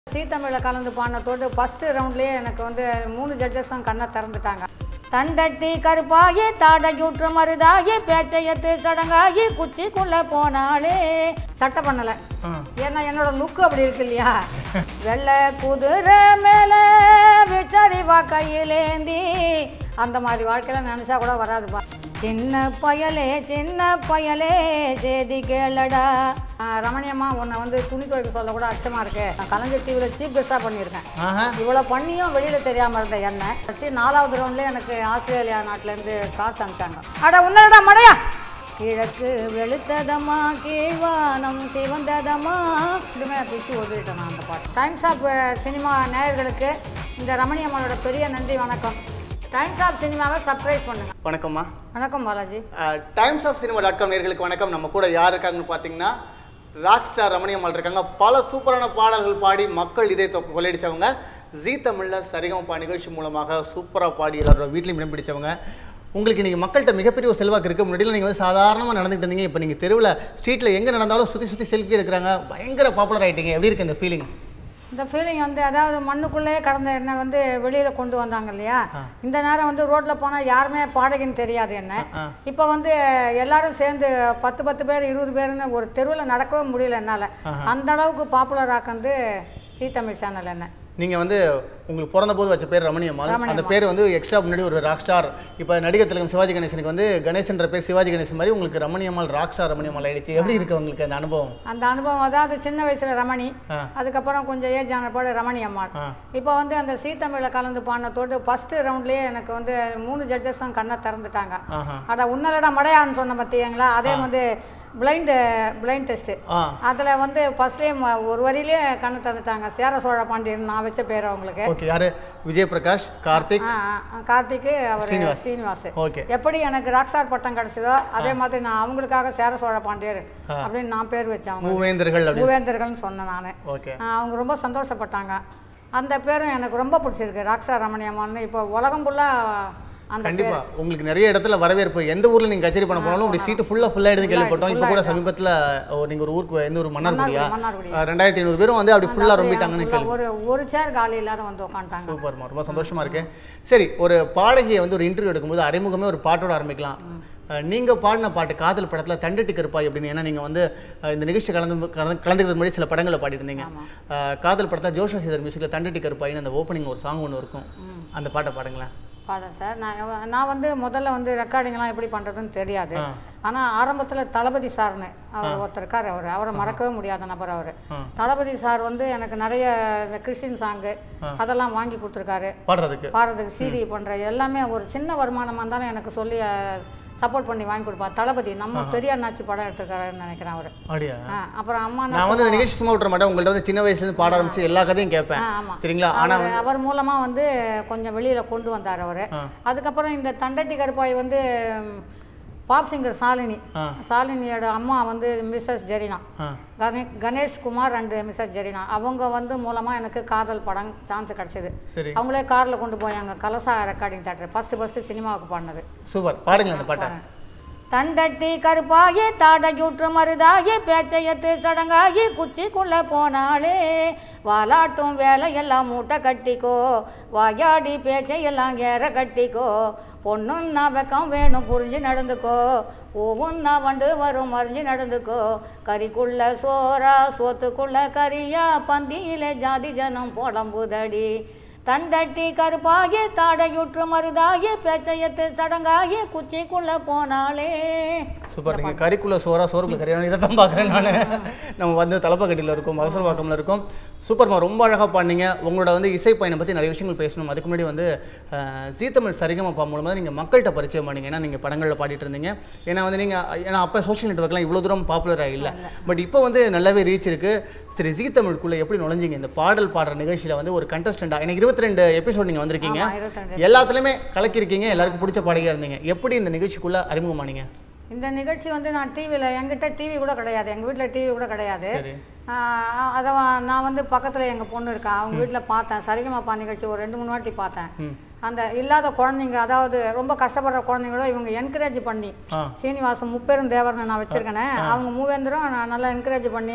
சீ தமிழில் கலந்து பாடினதோடு ஃபஸ்ட்டு ரவுண்ட்லேயே எனக்கு வந்து மூணு ஜட்ஜஸ் தான் கண்ணை திறந்துட்டாங்க தண்டட்டி கருப்பாகி தாடகியுற்று மருதாகி பேச்சையத்து சடங்காகி குச்சிக்குள்ள போனாலே சட்டை பண்ணலை ஏன்னா என்னோட லுக்கு அப்படி இருக்கு இல்லையா வெள்ளை குதிரை மேலே விச்சரிவா கையிலேந்தி அந்த மாதிரி வாழ்க்கையில நினச்சா கூட வராதுப்பா சின்ன பயலே சின்ன பயலே சேதி கேளடா ஆ, ரமணியம்மா உன்னை வந்து துணி துவைக்க சொல்ல கூட அச்சமா இருக்கு நான் கலைஞர் டிவியில் சீஃப் கெஸ்டாக பண்ணியிருக்கேன் ஆஹா இவ்வளோ பண்ணியும் வெளியில் தெரியாமல் இருந்த எண்ணெய் வச்சு நாலாவது ரவுண்ட்லேயே எனக்கு ஆஸ்திரேலியா நாட்டிலேருந்து காசு அனுப்பிச்சாங்க அட உன்னடா மடையா கிழக்கு வெளுத்ததமா கீழ்வானம் சிவந்ததமா இதுமே பிடிச்சி ஒதுக்கிட்டேன் நான் அந்த பாட்டு டைம்ஸ் ஆஃப் சினிமா நேயர்களுக்கு இந்த ரமணியம்மனோட பெரிய நன்றி வணக்கம் டைம்ஸ் ஆஃப் சினிமாவை சப்ஸ்கிரைப் பண்ணுங்க வணக்கம்மா வணக்கம் Balaji Times of Cinema dot com நேர்களுக்கு வணக்கம் நம்ம கூட யார் இருக்காங்கன்னு பார்த்தீங்கன்னா ராக் ஸ்டார் ரமணியம்மாள் இருக்காங்க பல சூப்பரான பாடல்கள் பாடி மக்கள் இதே தொ- கொள்ளையடிச்சவங்க ஜீ தமிழில் சரிகமப்பா நிகழ்ச்சி மூலமாக சூப்பராக பாடி எல்லாரோட வீட்லையும் இடம் பிடிச்சவங்க உங்களுக்கு நீங்கள் மக்கள்கிட்ட மிகப்பெரிய ஒரு செல்வாக்கு இருக்குது முன்னாடியில் நீங்கள் வந்து சாதாரணமாக நடந்துகிட்டு இருந்தீங்க இப்போ நீங்கள் தெருவில் ஸ்ட்ரீட்டில் எங்கே நடந்தாலும் சுற்றி சுற்றி செல்ஃபி எடுக்கிறாங்க பயங்கர பாப்புலர் ஆகிட்டீங்க எப்படி இருக்குது இந்த ஃபீலிங் இந்த ஃபீலிங் வந்து அதாவது மண்ணுக்குள்ளேயே கடந்த என்ன வந்து வெளியில் கொண்டு வந்தாங்க இல்லையா இந்த நேரம் வந்து ரோட்டில் போனால் யாருமே பாடகின்னு தெரியாது என்ன ஆ. இப்போ வந்து எல்லாரும் சேர்ந்து பத்து பத்து பேர் இருபது பேர்னு ஒரு தெருவில் நடக்கவே முடியல என்னால் அந்த அளவுக்கு பாப்புலர் ஆக்குனது சீ தமிழ் சேனல் என்ன நீங்கள் வந்து உங்களுக்கு பிறந்த போது வச்ச பேர் ரமணியம்மாள் அந்த ரமணியம்மாள். பேர் வந்து எக்ஸ்ட்ரா முன்னாடி ஒரு ராக் ஸ்டார் இப்போ நடிகர் திலகம் சிவாஜி கணேசனுக்கு வந்து கணேசன்ற பேர் சிவாஜி கணேசன் மாதிரி உங்களுக்கு ரமணியம்மாள் ராக் ஸ்டார் ரமணியம்மாள் ஆயிடுச்சு எப்படி இருக்கு உங்களுக்கு அந்த அனுபவம் அந்த அனுபவம் அதாவது சின்ன வயசில் ரமணி ஆ. அதுக்கப்புறம் கொஞ்சம் ஏஜ் ஆனப்பாடு ரமணி அம்மாள் ஆ. இப்போ வந்து அந்த சீ தமிழில் கலந்து பாடினதோடு ஃபஸ்ட்டு ரவுண்ட்லேயே எனக்கு வந்து மூணு ஜட்ஜஸ் தான் கண்ணை திறந்துட்டாங்க ஆஹா அட உன்னலடா மடையான்னு சொன்ன பார்த்தீங்களா அதே வந்து பிளைண்டு பிளைண்ட் டெஸ்ட்டு ஆ அதில் வந்து ஃபர்ஸ்ட்லேயே ஒரு வரியிலே கண்ணு தந்துட்டாங்க சேர சோழ பாண்டியன் நான் வச்ச பேர் அவங்களுக்கு ஓகே யாரு விஜய் பிரகாஷ் கார்த்திக் ஆ, ஆ, கார்த்திக்கு அவர் ஸ்ரீனிவாஸ். ஸ்ரீனிவாஸ் ஓகே எப்படி எனக்கு ராக்ஸ்டார் பட்டம் கிடைச்சதோ அதே மாதிரி நான் அவங்களுக்காக சேர சோழ பாண்டியர் அப்படின்னு நான் பேர் வச்சேன் அவங்க மூவேந்தர்கள் அப்படி மூவேந்தர்கள்னு சொன்னேன் நான் ஓகே அவங்க ரொம்ப சந்தோஷப்பட்டாங்க அந்த பேரும் எனக்கு ரொம்ப பிடிச்சிருக்கு ராக்ஸ்டார் ரமணியம்மான்னு இப்போ உலகம் ஃபுல்லாக அந்த கண்டிப்பா உங்களுக்கு நிறைய இடத்துல வரவேற்பு எந்த ஊர்ல நீங்க கச்சேரி பண்ண போனாலும் உங்களுடைய சீட்டு ஃபுல்லா ஃபுல்லா எடுத்து கேள்விப்பட்டோம் இப்போ கூட சமீபத்துல ஒரு- நீங்க ஒரு ஊருக்கு எந்த ஒரு மன்னார்குடியா மன்னார்குடி அஹ், ரெண்டாயிரத்தி ஐநூறு பேரும் வந்து அப்படி ஃபுல்லா ரொம்பிட்டாங்கன்னு full ஆ ஒரு ஒரு சேர் காலி இல்லாத வந்து உட்காந்துட்டாங்க சூப்பர்மா ரொம்ப சந்தோஷமா இருக்கு சரி ஒரு பாடகியை வந்து ஒரு இன்டர்வியூ எடுக்கும்போது அறிமுகமே ஒரு பாட்டோட ஆரம்பிக்கலாம் அஹ், நீங்க பாடின பாட்டு காதல் படத்துல தண்டட்டி கருப்பாய் அப்படின்னு ஏன்னா நீங்க வந்து அஹ், இந்த நிகழ்ச்சி கலந்து கலந்து- கலந்துக்கிறது முன்னாடி சில படங்களை பாடிருந்தீங்க அஹ், காதல் படத்துல ஜோஷா சேதர் மியூசிக்ல தண்டட்டி கருப்பாயின்னு அந்த ஓப்பனிங் ஒரு சாங் ஒன்று இருக்கும் அந்த பாட்டை பாடுங்களேன் பாடேன் சார் நான் எவ- நான் வந்து முதல்ல வந்து ரெக்கார்டிங்லாம் எப்படி பண்ணுறதுன்னு தெரியாது ஆ. ஆனால் ஆரம்பத்தில் தளபதி சார்னு அவர் ஒருத்தர் இருக்கார் அவர் அவரை மறக்கவே முடியாத நபர் அவர் ஆ. தளபதி சார் வந்து எனக்கு நிறைய இந்த கிறிஸ்டின் சாங்கு அதெல்லாம் வாங்கி கொடுத்துருக்காரு பாடுறதுக்கு பாடுறதுக்கு சிடி பண்ணுற எல்லாமே ஒரு சின்ன வருமானமாக இருந்தாலும் எனக்கு சொல்லி சப்போர்ட் பண்ணி வாங்கி கொடுப்பார் தளபதி நம்ம பெரிய அண்ணாச்சி படம் எடுத்திருக்காருன்னு நினைக்கிறேன் அவர் அப்படியா அப்புறம் அம்மா நான் வந்து இந்த நிகழ்ச்சி சும்மா விட்டுற மாட்டேன் உங்கள்ட்ட வந்து சின்ன வயசுல இருந்து பாட ஆரம்பிச்சு எல்லா கதையும் கேட்பேன் ஆ, ஆமா. சரிங்களா ஆனா அவர் அவர் மூலமா வந்து கொஞ்சம் வெளியில கொண்டு வந்தார் அவர் ஆ. அதுக்கப்புறம் இந்த தண்டட்டி கருப்பாய் வந்து ம், பாப் சிங்கர் சாலினி ஆ. சாலினியோட அம்மா வந்து மிஸ்ஸஸ் ஜெரினா ஆ கணே கணேஷ் குமார் அண்டு மிஸ்ஸஸ் ஜெரினா அவங்க வந்து மூலமா எனக்கு காதல் படம் சான்ஸ் கிடைச்சது சரி அவங்களே கார்ல கொண்டு போய் அங்க Kalasa recording theatre first first சினிமாவுக்கு பாடினது சூப்பர் பாடுங்களேன் அந்த பாட்டை தண்டட்டி கருப்பாகி தாடகியுற்று மருதாகி பேச்சையத்து சடங்காகி குச்சிக்குள்ள போனாலே வாலாட்டும் வேலையெல்லாம் மூட்டை கட்டிக்கோ வாயாடி பேச்சையெல்லாம் ஏற கட்டிக்கோ பொண்ணுன்னா வெக்கம் வேணும் புரிஞ்சு நடந்துக்கோ பூவுன்னா வண்டு வரும் மறிஞ்சு நடந்துக்கோ கறிக்குள்ள சோறா சோத்துக்குள்ள கறியா பந்தியில ஜாதி ஜனம் புலம்புதடி தண்டட்டி கருப்பாகி தாடையுற்று மருதாகி பேச்சையத்து சடங்காகி குச்சிக்குள்ள போனாலே சூப்பர் நீங்கள் கறிக்குள்ள சோறா சோறுக்குள்ள கறியான இதை தான் பார்க்குறேன் நான் நம்ம வந்து தலப்பக்கட்டியில் இருக்கோம் மலசரவாக்கம்ல இருக்கோம் சூப்பர்மா ரொம்ப அழகாக பாடினீங்க உங்களோட வந்து இசை பயணம் பற்றி நிறைய விஷயங்கள் பேசணும் அதுக்கு முன்னாடி வந்து அஹ், ஜீ தமிழ் சரிகமப்பா மூலமாக நீங்கள் மக்கள்கிட்ட பரிச்சயம் பண்ணீங்க ஏன்னா நீங்கள் படங்களில் பாடிட்டு இருந்தீங்க ஏன்னா வந்து நீங்கள் ஏன்னா அப்போ சோஷியல் நெட்ஒர்க்லாம் இவ்வளோ தூரம் பாப்புலராக இல்லை பட் இப்போ வந்து நல்லாவே ரீச் இருக்கு சரி ஜீ தமிழுக்குள்ளே எப்படி நுழைஞ்சீங்க இந்த பாடல் பாடுற நிகழ்ச்சியில் வந்து ஒரு கண்டஸ்டண்டாக எனக்கு இருபத்தி ரெண்டு எபிசோட் நீங்கள் வந்திருக்கீங்க ஆமா, 22 எல்லாத்துலேயுமே கலக்கியிருக்கீங்க எல்லாருக்கும் பிடிச்ச பாடகியாக இருந்தீங்க எப்படி இந்த நிகழ்ச்சிக்குள்ளே அறிமுகமானீங்க இந்த நிகழ்ச்சி வந்து நான் டிவியில் என்கிட்ட டிவி கூட கிடையாது எங்கள் வீட்டில் டிவி கூட கிடையாது சரி ஆஹ் அதை வா- நான் வந்து பக்கத்தில் எங்கள் பொண்ணு இருக்கா அவங்க வீட்டில் பார்த்தேன் சரிகமாப்பா நிகழ்ச்சி ஒரு ரெண்டு மூணு வாட்டி பார்த்தேன் ம் அந்த இல்லாத குழந்தைங்க அதாவது ரொம்ப கஷ்டப்படுற குழந்தைங்களோ இவங்க என்கரேஜ் பண்ணி ஆ சீனிவாசன் முப்பெரும் தேவர்னு நான் வச்சிருக்கேனே அவங்க மூவேந்தரும் நான் நல்லா என்கரேஜ் பண்ணி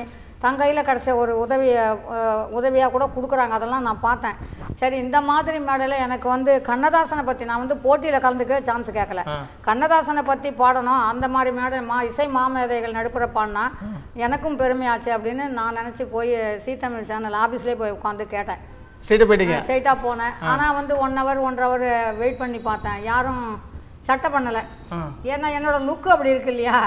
தன் கையில் கிடச்ச ஒரு உதவி உதவியாக கூட கொடுக்குறாங்க அதெல்லாம் நான் பார்த்தேன் சரி இந்த மாதிரி மேடையில் எனக்கு வந்து கண்ணதாசனை பற்றி நான் வந்து போட்டியில் கலந்துக்க சான்ஸ் கேட்கல ஆ. கண்ணதாசனை பற்றி பாடணும் அந்த மாதிரி மேடை மா இசை மாமேதைகள் நடுப்புற பாடினா எனக்கும் பெருமையாச்சு அப்படின்னு நான் நினச்சி போய் சீ தமிழ் சேனல் ஆஃபீஸ்லேயே போய் உட்காந்து கேட்டேன் ஸ்ட்ரெயிட்டாக போயிட்டீங்க ஸ்ட்ரைட்டாக போனேன் ஆனால் வந்து ஒன் ஹவர் ஒன்றரை ஹவர் வெயிட் பண்ணி பார்த்தேன் யாரும் சட்டை பண்ணலை ஆ ஏன்னா என்னோட லுக்கு அப்படி இருக்கு இல்லையா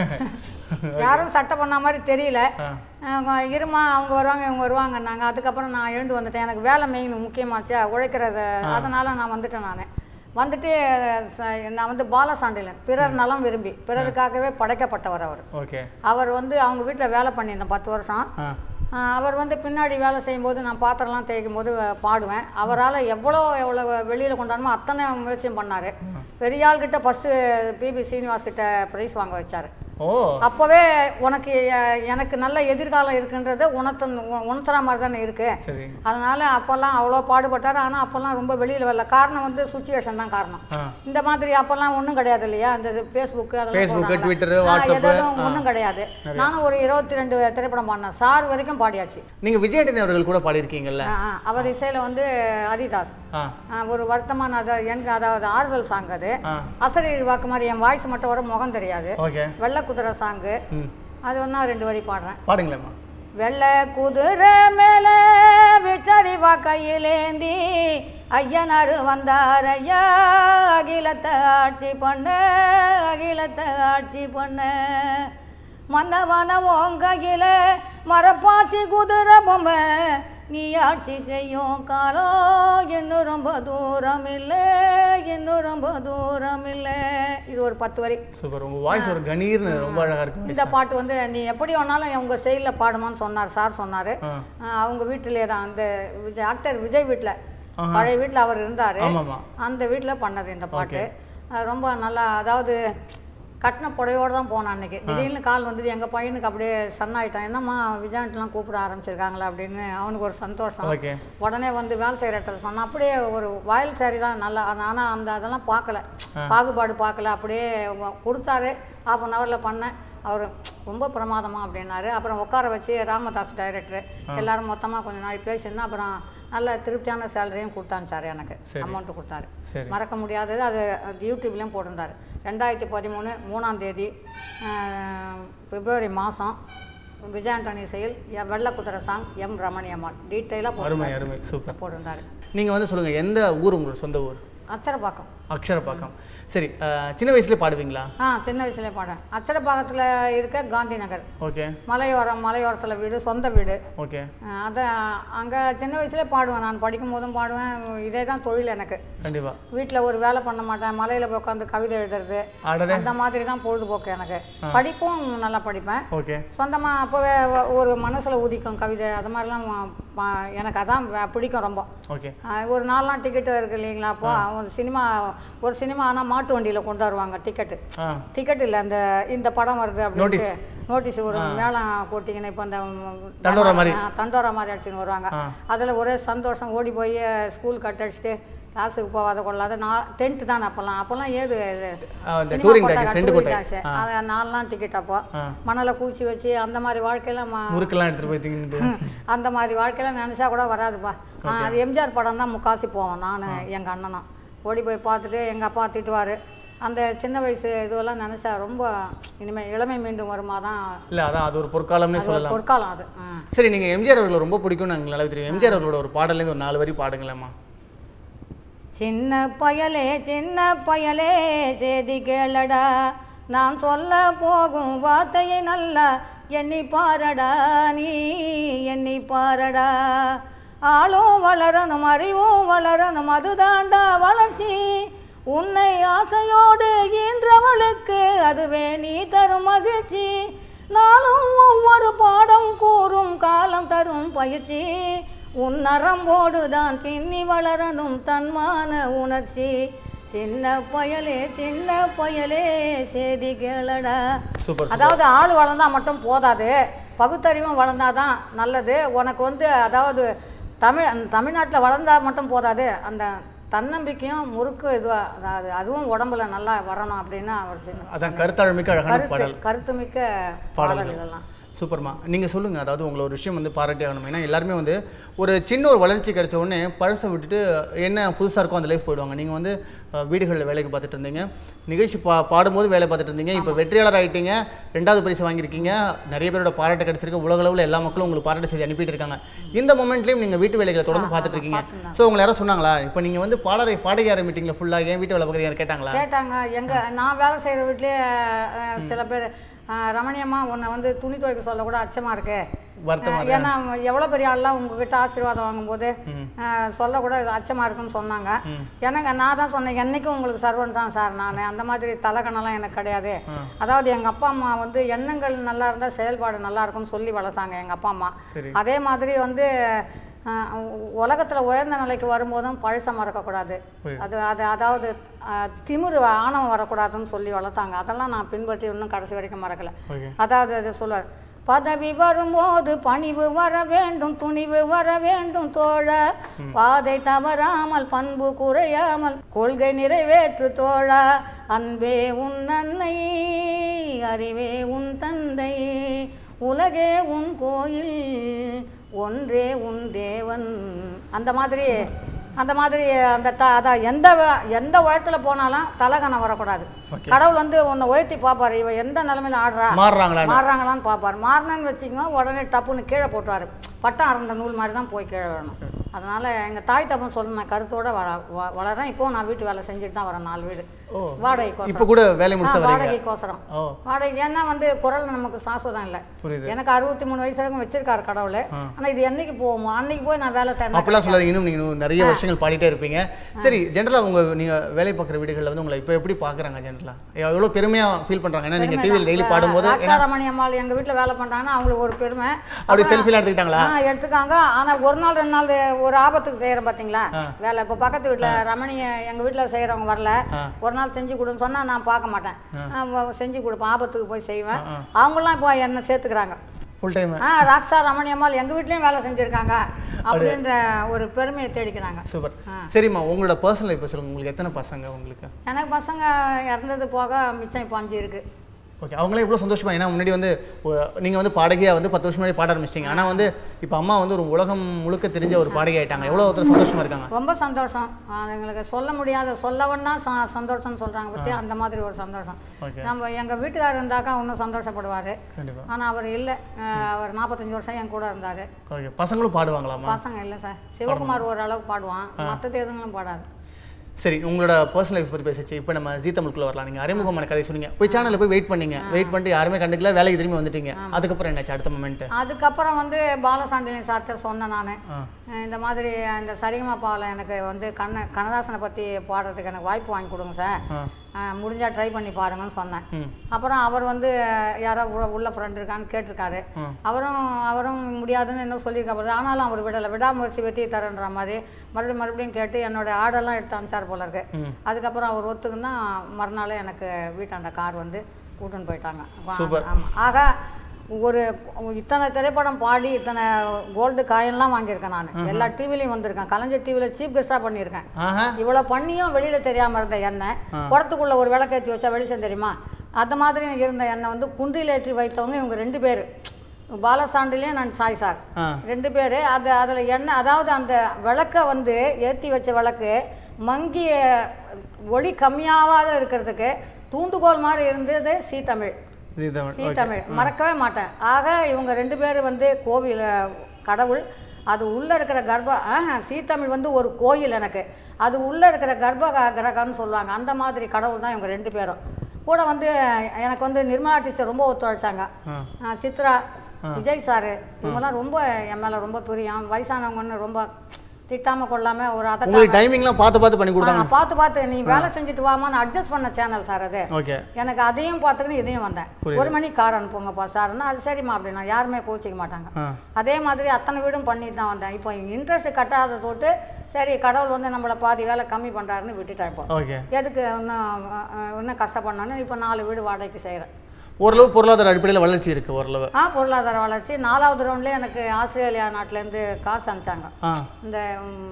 யாரும் சட்டை பண்ண மாதிரி தெரியல ஆ அவங்க இருமா அவங்க வருவாங்க இவங்க வருவாங்கன்னாங்க அதுக்கப்புறம் நான் எழுந்து வந்துட்டேன் எனக்கு வேலை மெயின் முக்கியமாச்சா உழைக்கிறது அதனால் நான் வந்துட்டேன் நான் வந்துட்டு ச- நான் வந்து பாலசாண்டிலன் பிறர் நலம் விரும்பி பிறருக்காகவே படைக்கப்பட்டவர் அவர் ஓகே அவர் வந்து அவங்க வீட்டில் வேலை பண்ணியிருந்தேன் பத்து வருஷம் ஆ ஆஹ் அவர் வந்து பின்னாடி வேலை செய்யும்போது நான் பாத்திரம்லாம் தேய்க்கும் போது வ- பாடுவேன் அவரால் எவ்வளோ எவ்வளோ வெளியில் கொண்டாடணுமோ அத்தனை முயற்சியும் பண்ணார் பெரிய ஆள்கிட்ட ஃபஸ்ட்டு பிபி சீனிவாஸ் கிட்ட ப்ரைஸ் வாங்க வச்சார் ஓ அப்போவே உனக்கு எ- எனக்கு நல்ல எதிர்காலம் இருக்குன்றத உணர்த்த உணர்த்துற மாதிரி தானே இருக்கு சரி அதனால் அப்போல்லாம் அவ்வளோ பாடுபட்டார் ஆனால் அப்போல்லாம் ரொம்ப வெளியில் வரல காரணம் வந்து சுச்சுவேஷன் தான் காரணம் ஆ இந்த மாதிரி அப்போல்லாம் ஒன்றும் கிடையாது இல்லையா இந்த ஃபேஸ்புக் அதெல்லாம் Facebook, சொல்றாங்கல்ல. Twitter, ஆ, WhatsApp, எதுவும் ஆ. ஒன்றும் கிடையாது நானும் ஒரு இருபத்தி ரெண்டு திரைப்படம் பாடினேன் சார் வரைக்கும் பாடியாச்சு நீங்கள் விஜய் ஆண்டனி அவர்கள் கூட பாடியிருக்கீங்கல்ல ஆ, ஆ. அவர் இசையில் வந்து ஹரிதாஸ் ஆ ஆ, ஒரு வருத்தமான அது எனக்கு அதாவது ஆறுதல் சாங் அது ஆ அசரீர் வாக்கு மாதிரி என் வாய்ஸ் மட்டும் வர முகம் தெரியாது ஓகே வெள்ளை குதிரை சாங்கு ம் அது ஒன்றா ரெண்டு வரி பாடுறேன் பாடுங்களேம்மா வெள்ளை குதிரை மேல விச்சரிவா கையிலேந்தி ஐயனாரு வந்தார் ஐயா அகிலத்தை ஆட்சி பண்ண அகிலத்தை ஆட்சி பண்ண மந்தவன ஓங்கையில மரப்பாச்சி குதிரை பொம்மை நீ ஆட்சி செய்யும் காலம் இன்னும் ரொம்ப தூரம் இல்லை இன்னும் ரொம்ப தூரம் இல்லை இது ஒரு பத்து வரி சூப்பர் உங்கள் வாய்ஸ் ஒரு கணீர்னு ரொம்ப அழகாக இருக்கு இந்த பாட்டு வந்து நீ எப்படி வேணாலும் உங்க ஸ்டைலில் பாடுமான்னு சொன்னார் சார் சொன்னார் ஆ அவங்க வீட்டிலே தான் அந்த விஜய் ஆக்டர் விஜய் வீட்டில் ஆஹா. பழைய வீட்டில் அவர் இருந்தார் ஆமாம்மா அந்த வீட்டில் பண்ணது இந்த பாட்டு அது ரொம்ப நல்லா அதாவது கட்டின புடவையோடு தான் போனான் அன்னைக்கு திடீர்னு கால் வந்தது எங்கள் பையனுக்கு அப்படியே சன்னாயிட்டான் என்னம்மா விஜயாண்ட்லாம் கூப்பிட ஆரம்பிச்சிருக்காங்களா அப்படின்னு அவனுக்கு ஒரு சந்தோஷம் ஓகே உடனே வந்து வேலை செய்கிற இடத்துல சொன்னான் அப்படியே ஒரு வயல் சாரி தான் நல்லா ஆனால் அந்த அதெல்லாம் பார்க்கல பாகுபாடு பார்க்கல அப்படியே வ- கொடுத்தாரு ஆஃப் அன் ஹவரில் பண்ணேன் அவர் ரொம்ப பிரமாதமா அப்படின்னாரு அப்புறம் உட்கார வச்சு ராமதாஸ் டைரக்டர் எல்லாரும் மொத்தமாக கொஞ்ச நாள் பேசியிருந்தா அப்புறம் நல்ல திருப்தியான சேலரியும் கொடுத்தாங்க சார் எனக்கு சரி. அமௌண்ட்டு கொடுத்தாரு சரி மறக்க முடியாதது அது அது யூடியூப்லேயும் போட்டிருந்தாரு ரெண்டாயிரத்தி பதிமூணு மூணாம் தேதி ஆஹ், பிப்ரவரி மாதம் விஜயாண்டனி செயல் எ- வெள்ளை குதிரை சாங் எம் ரமணியம்மாள் டீட்டெயிலாக அருமை போட்டிருந்தாரு அருமை சூப்பர் போட்டிருந்தாரு நீங்கள் வந்து சொல்லுங்கள் எந்த ஊர் உங்களோட சொந்த ஊர் அச்சரப்பாக்கம் அக்ஷரப்பாக்கம் சரி அஹ், சின்ன வயசுலேயே பாடுவீங்களா ஆ சின்ன வயசுலேயே பாடேன் அச்சரப்பாக்கத்தில் இருக்க காந்தி நகர் ஓகே மலையோரம் மலையோரத்தில் வீடு சொந்த வீடு ஓகே அதை அங்கே சின்ன வயசுலேயே பாடுவேன் நான் படிக்கும் போதும் பாடுவேன் இதே தான் தொழில் எனக்கு கண்டிப்பாக வீட்டில் ஒரு வேலை பண்ண மாட்டேன் மலையில் போய் உட்காந்து கவிதை எழுதுறது ஆடரே அந்த மாதிரி தான் பொழுதுபோக்கு எனக்கு படிப்பும் நல்லா படிப்பேன் ஓகே சொந்தமாக அப்போவே ஒ- ஒரு மனசில் உதிக்கும் கவிதை அது மாதிரிலாம் ப- எனக்கு அதான் வ- பிடிக்கும் ரொம்ப ஓகே ஆஹ் ஒரு நாலாம் டிக்கெட்டு இருக்குது இல்லைங்களா அப்போ ஒரு சினிமா ஒரு சினிமா ஆனால் மாட்டு வண்டியில் கொண்டு வருவாங்க டிக்கெட்டு ஆ டிக்கெட் இல்லை அந்த இந்த படம் வருது அப்படின்ட்டு நோட்டீஸ் ஒரு மேளம் போட்டிங்கன்னா இப்போ அந்த தண்டோரா மாதிரி. ஆ, தண்டோரா மாதிரி அடிச்சுன்னு வருவாங்க ஆ. அதில் ஒரே சந்தோஷம் ஓடி போய் ஸ்கூல் கட் அடிச்சுட்டு கிளாஸுக்கு போகாத கொள்ளாத நான் டென்த்து தானே அப்போல்லாம் அப்போல்லாம் ஏது இது ஆ, இந்த சினிமா டூரிங் போட்டாங்க, டாக்ஸ் ரெண்டு touring கோட்டை tax. அது நாலாம் டிக்கெட் அப்போ ஆ மணலை கூச்சி வச்சு அந்த மாதிரி வாழ்க்கையெல்லாம் ம- முறுக்கெல்லாம் எடுத்துகிட்டு போய் திங்கிட்டு அந்த மாதிரி வாழ்க்கையெல்லாம் நினச்சா கூட வராதுப்பா ஆ, அது எம்ஜிஆர் படம் தான் முக்காசி போவோம் நான் எங்கள் அண்ணனும் ஓடி போய் பார்த்துட்டு எங்கள் அப்பா திட்டுவார் அந்த சின்ன வயசு இதுவெல்லாம் நினச்சா ரொம்ப இனிமேல் இளமை மீண்டும் வருமா தான் இல்லை அதான் அது ஒரு பொற்காலம்னே அது ஒரு சொல்லலாம் பொற்காலம் அது ஆ. சரி நீங்கள் எம்ஜிஆர் அவர்களை ரொம்ப பிடிக்கும்னு எனக்கு நல்லா தெரியும் எம்ஜிஆர் அவர்களோட ஒரு பாடலேருந்து ஒரு நாலு வரி பாடுங்களேம்மா சின்ன பயலே சின்ன பயலே செய்தி கேளடா நான் சொல்ல போகும் வார்த்தையை நல்லா எண்ணி பாரடா நீ எண்ணி பாரடா ஆளும் வளரணும் அறிவும் வளரணும் அதுதாண்டா வளர்ச்சி உன்னை ஆசையோடு ஈன்றவளுக்கு அதுவே நீ தரும் மகிழ்ச்சி நாளும் ஒவ்வொரு பாடம் கூறும் காலம் தரும் பயிற்சி உன் நரம்போடு தான் பின்னி வளரணும் தன்மான உணர்ச்சி சின்ன பயலே சின்ன பயலே செய்தி கேளடா சூப்பர் அதாவது ஆள் வளர்ந்தா மட்டும் போதாது பகுத்தறிவும் வளர்ந்தாதான் நல்லது உனக்கு வந்து அதாவது தமிழ் தமிழ்நாட்டில் வளர்ந்தா மட்டும் போதாது அந்த தன்னம்பிக்கையும் முறுக்கு இதுவாக அதாவது அதுவும் உடம்புல நல்லா வரணும் அப்படின்னு அவர் சொன்னார் அதான் கருத்தாழ்மிக்க அழகான கருத்து பாடல் கருத்துமிக்க பாடல்கள். பாடல் இதெல்லாம் சூப்பர்மா நீங்கள் சொல்லுங்கள் அதாவது உங்களை ஒரு விஷயம் வந்து பாராட்டி ஆகணும் ஏன்னா எல்லாருமே வந்து ஒரு சின்ன ஒரு வளர்ச்சி கிடைச்ச உடனே பழசை விட்டுட்டு என்ன புதுசாக இருக்கோ அந்த லைஃப் போயிடுவாங்க நீங்கள் வந்து அஹ், வீடுகளில் வேலைக்கு பார்த்துட்டு இருந்தீங்க நிகழ்ச்சி பா பாடும்போது வேலை பார்த்துட்டு இருந்தீங்க இப்போ வெற்றியாளர் ஆகிட்டீங்க ரெண்டாவது பரிசு வாங்கியிருக்கீங்க நிறைய பேரோட பாராட்டு கிடைச்சிருக்கு உலக அளவில் எல்லா மக்களும் உங்களுக்கு பாராட்டு செய்தி அனுப்பிட்டு இருக்காங்க இந்த மொமெண்ட்லேயும் நீங்கள் வீட்டு வேலைகளை தொடர்ந்து பார்த்துட்டு இருக்கீங்க ஸோ உங்களை யாரும் சொன்னாங்களா இப்போ நீங்கள் வந்து பாடலை பாடகி ஆரம்பிட்டீங்களா ஃபுல்லாக ஏன் வீட்டு வேலை பார்க்குறீங்க கேட்டாங்களா கேட்டாங்க எங்க நான் வேலை செய்கிற வீட்லேயே அஹ், சில பேர் அஹ், ரமணியம்மா உன்னை வந்து துணி துவைக்க சொல்ல கூட அச்சமா இருக்கு வருத்தமா அஹ், ஏன்னா எவ்வளோ பெரிய ஆள்லாம் உங்ககிட்ட ஆசீர்வாதம் வாங்கும்போது அஹ், சொல்ல கூட அச்சமா இருக்குன்னு சொன்னாங்க எனக்கு நான் தான் சொன்னேன் என்னைக்கும் உங்களுக்கு சர்வன் தான் சார் நான் அந்த மாதிரி தலைக்கணெல்லாம் எனக்கு கிடையாது அதாவது எங்கள் அப்பா அம்மா வந்து எண்ணங்கள் நல்லா இருந்தால் செயல்பாடு நல்லா இருக்கும்னு சொல்லி வளர்த்தாங்க எங்கள் அப்பா அம்மா சரி அதே மாதிரி வந்து உலகத்தில் உயர்ந்த நிலைக்கு வரும்போதும் பழசை மறக்கக்கூடாது புரியுது. அது அது அதாவது அஹ், திமிரு ஆணவம் வரக்கூடாதுன்னு சொல்லி வளர்த்தாங்க அதெல்லாம் நான் பின்பற்றி இன்னும் கடைசி வரைக்கும் மறக்கல ஓகே அதாவது அது சொல்லுவார் பதவி வரும்போது பணிவு வர வேண்டும் துணிவு வர வேண்டும் தோழ பாதை தவறாமல் பண்பு குறையாமல் கொள்கை நிறைவேற்று தோழ அன்பே உன் அன்னை அறிவே உன் தந்தை உலகே உன் கோயில் ஒன்றே உன் தேவன் அந்த மாதிரி அந்த மாதிரி அந்த த அதான் எந்த வ- எந்த உயரத்தில் போனாலும் தலகணம் வரக்கூடாது ஓகே கடவுள் வந்து உன்னை உயர்த்தி பார்ப்பாரு இவ எந்த நிலைமையில ஆடுறா மாறுறாங்களா மாறுறாங்களான்னு பார்ப்பாரு மாறினேன்னு வச்சுக்கோங்க உடனே டப்புன்னு கீழே போட்டுவாரு பட்டம் அறந்த நூல் மாதிரி தான் போய் கீழே விழணும் அதனால எங்கள் தாய் தப்பன் சொல்ல நான் கருத்தோட வள வ- வளரேன் இப்போ நான் வீட்டு வேலை செஞ்சுட்டு தான் வரேன் நாலு வீடு ஓ வாடகைக்கோசரம் இப்போ கூட வேலை ஆ, முடிச்ச வரீங்க வாடகைக்கோசரம் ஓ வாடகை ஏன்னா வந்து குரல் நமக்கு சாஸ்வதம் இல்லை புரியுது எனக்கு அறுபத்தி மூணு வயசு வரைக்கும் வச்சிருக்காரு கடவுள் ஆ. ஆனா இது என்னைக்கு போவோமோ அன்னைக்கு போய் நான் வேலை தேடினா அப்படிலாம் சொல்லாதீங்க இன்னும் நீங்கள் நிறைய வருஷங்கள் பாடிட்டே இருப்பீங்க சரி ஜென்ரலாக உங்க நீங்க வேலை பார்க்குற வீடுகளில் வந்து உங்களை இப்போ எப்படி பார்க்குறாங்க ஜென்ரலாக எவ்வளோ பெருமையா ஃபீல் பண்றாங்க ஏன்னா நீங்க டிவியில் டெய்லி பாடும்போது ராட்சாரமணி அம்மாள் எங்க வீட்டுல வேலை பண்றாங்கன்னா அவங்களுக்கு ஒரு பெருமை அப்படி செல்ஃபிலாம் எடுத்துக்கிட்டாங்களா ஆ எடுத்துக்காங்க ஆனா ஒரு நாள் ரெண்டு நாள் ஒரு ஆபத்துக்கு செய்யறோம் பாத்தீங்களா வேலை இப்போ பக்கத்து வீட்டுல ரமணி எங்க வீட்டுல செய்யறவங்க வரல ஆ. ஒரு நாள் செஞ்சு கொடுன்னு சொன்னா நான் பார்க்க மாட்டேன் ஆ, வ- செஞ்சு கொடுப்பேன் ஆபத்துக்கு போய் செய்வேன் ஆ. அவங்களாம் இப்போ என்ன சேர்த்துக்கிறாங்க ஃபுல் டைம் ஆ ராக்ஸ்டா ரமணி அம்மாள் எங்க வீட்லயும் வேலை செஞ்சிருக்காங்க அப்படின்ற ஒரு பெருமையை தேடிக்கிறாங்க சூப்பர் ஆ. சரிம்மா சரிம்மா உங்களோட பர்சனல் இப்போ சொல்லுங்க உங்களுக்கு எத்தனை பசங்க உங்களுக்கு எனக்கு பசங்க இறந்தது போக மிச்சம் இப்போ அஞ்சு இருக்கு ஓகே அவங்களே இவ்வளோ சந்தோஷமா ஏன்னா முன்னாடி வந்து ஒ- நீங்க வந்து பாடகியா வந்து பத்து வருஷம் முன்னாடி பாட ஆரம்பிச்சிங்க ஆனா வந்து இப்போ அம்மா வந்து ஒரு உலகம் முழுக்க தெரிஞ்ச ஒரு பாடகி ஆயிட்டாங்க எவ்வளோ ஒருத்தர் சந்தோஷமா இருக்காங்க ரொம்ப சந்தோஷம் ஆ, எங்களுக்கு சொல்ல முடியாத சொல்லவன்னா ச சந்தோஷம்னு சொல்கிறாங்க பற்றி அந்த மாதிரி ஒரு சந்தோஷம் ஓகே நம்ம எங்கள் வீட்டுக்காரர் இருந்தாக்கா இன்னும் சந்தோஷப்படுவார் கண்டிப்பா ஆனால் அவர் இல்லை அவர் நாற்பத்தஞ்சு வருஷம் என் கூட இருந்தார் ஓகே பசங்களும் பாடுவாங்களாமா பசங்க இல்லை சார் சிவகுமார் ஓரளவுக்கு பாடுவான் மற்றது எதுங்களும் பாடாது சரி உங்களோட பர்சனல் லைஃப் பற்றி பேசிச்சு இப்போ நம்ம ஜீ தமிழுக்குள்ள வரலாம் நீங்கள் அறிமுகமான கதை சொன்னீங்க போய் சேனலில் போய் வெயிட் பண்ணீங்க வெயிட் பண்ணிட்டு யாருமே கண்டுக்கல வேலைக்கு திரும்பி வந்துட்டீங்க அதுக்கப்புறம் என்னாச்சு அடுத்த மொமெண்ட் அதுக்கப்புறம் வந்து பாலசாண்டினி சார்ட்ட சொன்னேன் நான் ஆ இந்த மாதிரி இந்த சரிகமாப்பாவில் எனக்கு வந்து கண்ண கண்ணதாசனை பற்றி பாடுறதுக்கு எனக்கு வாய்ப்பு வாங்கி கொடுங்க சார் ஆ ஆ, முடிஞ்சா ட்ரை பண்ணி பாருங்கன்னு சொன்னேன் ம் அப்புறம் அவர் வந்து யாரோ உள்ள- உள்ள ஃப்ரெண்ட் இருக்கான்னு கேட்டிருக்காரு ம். அவரும் அவரும் முடியாதுன்னு என்ன சொல்லியிருக்காரு ஆனாலும் அவர் விடலை விடாமுயற்சி வெற்றி தரேன்ற மாதிரி மறுபடியும் மறுபடியும் கேட்டு என்னோட ஆர்டர்லாம் எடுத்து அனுப்பிச்சார் போல இருக்கு ம் அதுக்கப்புறம் அவர் ஒத்துக்குன்னா மறுநாளே எனக்கு வீட்டாண்ட கார் வந்து கூட்டின்னு போயிட்டாங்க Super. ஆமாம் ஆக ஒரு இத்தனை திரைப்படம் பாடி இத்தனை கோல்டு காயின்லாம் வாங்கியிருக்கேன் நான் எல்லா டிவிலையும் வந்திருக்கேன் கலைஞர் டிவியில் சீஃப் கெஸ்டாக பண்ணியிருக்கேன் ஆஹா இவ்வளோ பண்ணியும் வெளியில் தெரியாமல் இருந்த எண்ணெய் குடத்துக்குள்ள ஒரு விளக்கேற்றி வச்சா வெளிச்சம் தெரியுமா அந்த மாதிரி இருந்த எண்ணெய் வந்து குன்றில் ஏற்றி வைத்தவங்க இவங்க ரெண்டு பேர் பாலசாண்டிலையும் நான் சாய் சார் ஆ ரெண்டு பேர் அது அதில் எண்ணெய் அதாவது அந்த விளக்கை வந்து ஏற்றி வச்ச விளக்கு மங்கிய ஒளி கம்மியாகாத இருக்கிறதுக்கு தூண்டுகோல் மாதிரி இருந்தது சீ தமிழ் ஜீ தமிழ் சீ தமிழ் மறக்கவே மாட்டேன் ஆக இவங்க ரெண்டு பேர் வந்து கோவில் கடவுள் அது உள்ளே இருக்கிற கர்ப்ப ஆஹா, சீத்தமிழ் வந்து ஒரு கோயில் எனக்கு அது உள்ளே இருக்கிற கர்ப்ப க- கிரகம்னு சொல்லுவாங்க அந்த மாதிரி கடவுள் தான் இவங்க ரெண்டு பேரும் கூட வந்து எனக்கு வந்து நிர்மலா டீச்சர் ரொம்ப ஒத்துழைச்சாங்க ஆ ஆ, சித்ரா விஜய் சாரு இவங்கெல்லாம் ரொம்ப என் மேலே ரொம்ப பிரியம் வயசானவங்கன்னு ரொம்ப திட்டாம கொள்ளாம ஒரு அதை உங்களுக்கு டைமிங்லாம் பார்த்து பார்த்து பண்ணி கொடுத்தாங்க பார்த்து பார்த்து நீ வேலை செஞ்சுட்டு வாமான்னு அட்ஜஸ்ட் பண்ண சேனல் சார் அது ஓகே எனக்கு அதையும் பார்த்துக்கின்னு இதையும் வந்தேன் ஒரு மணிக்கு கார் அனுப்புங்கப்பா சார்னா அது சரிம்மா அப்படின்னா யாருமே கோச்சிக்க மாட்டாங்க ஆ அதே மாதிரி அத்தனை வீடும் பண்ணிட்டு தான் வந்தேன் இப்போ இன்ட்ரெஸ்ட் கட்டாத தொட்டு சரி கடவுள் வந்து நம்மளை பாதி வேலை கம்மி பண்ணுறாருன்னு விட்டுட்டேன் இப்போ ஓகே எதுக்கு இன்னும் அஹ், அஹ், இன்னும் கஷ்டப்படணும்னு இப்போ நாலு வீடு வாடகைக்கு செய்கிறேன் ஓரளவு பொருளாதார அடிப்படையில் வளர்ச்சி இருக்கு ஓரளவு ஆ பொருளாதார வளர்ச்சி நாலாவது ரவுண்ட்லேயே எனக்கு ஆஸ்திரேலியா நாட்டிலேருந்து காசு அனுப்பிச்சாங்க ஆ இந்த ம்,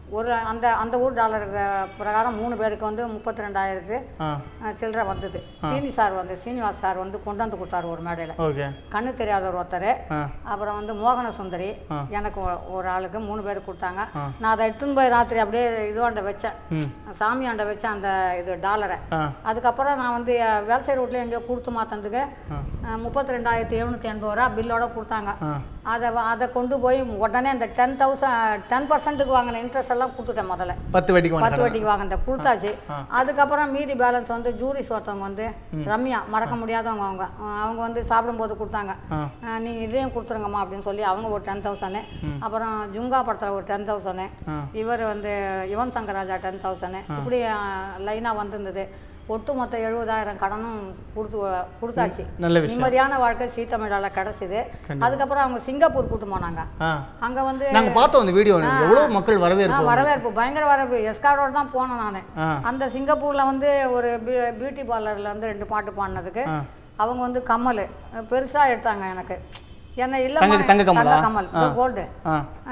ஒரு அந்த அந்த ஊர் டாலருக்கு பிரகாரம் மூணு பேருக்கு வந்து முப்பத்தி ரெண்டாயிரத்து ஆ சில்லறை வந்தது சீனி சார் வந்து சீனிவாஸ் சார் வந்து கொண்டு வந்து கொடுத்தாரு ஒரு மேடையில் ஓகே கண்ணு தெரியாதவர் ஒருத்தர் ஆ அப்புறம் வந்து மோகன சுந்தரி ஆ. எனக்கு ஒ- ஒரு ஆளுக்கு மூணு பேர் கொடுத்தாங்க ஆ. நான் அதை எடுத்துன்னு போய் ராத்திரி அப்படியே இதுவாண்ட வச்சேன் ம் சாமியாண்ட வச்சேன் அந்த இது டாலரை ஆ அதுக்கப்புறம் நான் வந்து அஹ், வேல்சை ரோட்டில் எங்கேயோ கொடுத்து மாற்றதுக்கு ஆ. முப்பத்தி ரெண்டாயிரத்தி எழுநூற்றி எண்பது ரூபா பில்லோட கொடுத்தாங்க ஆ அதை வ- அதை கொண்டு போய் உடனே அந்த டென் தௌசண்ட் டென் பர்சன்ட்டுக்கு வாங்கின இன்ட்ரெஸ்ட் எல்லாம் கொடுத்துட்டேன் முதல்ல பத்து வட்டிக்கு பத்து வாங்க வட்டிக்கு வாங்கினத கொடுத்தாச்சு ஆ. அதுக்கப்புறம் மீதி பேலன்ஸ் வந்து ஜூரிஸ் ஒருத்தவங்க வந்து ரம்யா மறக்க முடியாதவங்க அவங்க அஹ் அவங்க வந்து சாப்பிடும்போது கொடுத்தாங்க ஆ அஹ் நீ இதையும் கொடுத்துருங்கம்மா அப்படின்னு சொல்லி அவங்க ஒரு டென் தௌசண்ட் அப்புறம் ஜுங்கா படத்தில் ஒரு டென் தௌசண்ட் ஆ இவர் வந்து யுவன் சங்கர் ராஜா டென் தௌசண்ட் இப்படி லைனாக வந்திருந்தது ஒட்டுமொத்த எழுபதாயிரம் கடனும் கொடுத்து கொடுத்தாச்சு நல்ல விஷயம் நிம்மதியான வாழ்க்கை சீத்தமிழால கிடச்சிது அதுக்கப்புறம் அவங்க சிங்கப்பூர் கூட்டு போனாங்க ஆ அங்கே வந்து நாங்க பார்த்தோம் அந்த வீடியோ எவ்வளவு மக்கள் ஆ, வரவேற்பு வரவேற்பு பயங்கர வரவேற்பு எஸ்கார்டோட தான் போனேன் நான் ஆ அந்த சிங்கப்பூரில் வந்து ஒரு பியூ- பியூட்டி பார்லரில் வந்து ரெண்டு பாட்டு பாடினதுக்கு ஆ. அவங்க வந்து கம்மல் பெருசாக எடுத்தாங்க எனக்கு என்ன இல்லை தங்க- தங்க கம்மலா? கம்மல் ஆ. கோல்டு ஆ